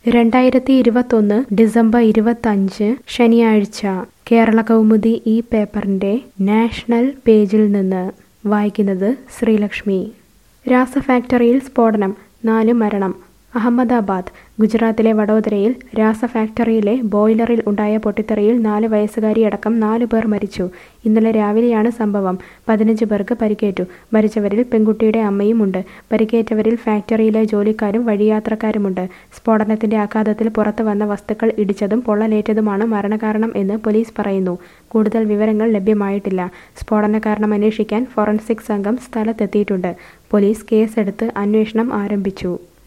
രണ്ടായിരത്തി ഇരുപത്തൊന്ന് ഡിസംബർ ഇരുപത്തഞ്ച് ശനിയാഴ്ച കേരള കൗമുദി ഈ പേപ്പറിന്റെ നാഷണൽ പേജിൽ നിന്ന് വായിക്കുന്നത് ശ്രീലക്ഷ്മി രാസ ഫാക്ടറിയിൽ സ്ഫോടനം നാല് മരണം അഹമ്മദാബാദ് ഗുജറാത്തിലെ വഡോദരയിൽ രാസ ഫാക്ടറിയിലെ ബോയിലറിൽ ഉണ്ടായ പൊട്ടിത്തെറിയിൽ നാല് വയസ്സുകാരിയടക്കം നാലു പേർ മരിച്ചു ഇന്നലെ രാവിലെയാണ് സംഭവം പതിനഞ്ച് പേർക്ക് പരിക്കേറ്റു മരിച്ചവരിൽ പെൺകുട്ടിയുടെ അമ്മയുമുണ്ട് പരിക്കേറ്റവരിൽ ഫാക്ടറിയിലെ ജോലിക്കാരും വഴിയാത്രക്കാരുമുണ്ട് സ്ഫോടനത്തിന്റെ ആഘാതത്തിൽ പുറത്തു വന്ന വസ്തുക്കൾ ഇടിച്ചതും പൊള്ളലേറ്റതുമാണ് മരണകാരണം എന്ന് പോലീസ് പറയുന്നു കൂടുതൽ വിവരങ്ങൾ ലഭ്യമായിട്ടില്ല സ്ഫോടന കാരണം അന്വേഷിക്കാൻ ഫോറൻസിക് സംഘം സ്ഥലത്തെത്തിയിട്ടുണ്ട് പോലീസ് കേസെടുത്ത് അന്വേഷണം ആരംഭിച്ചു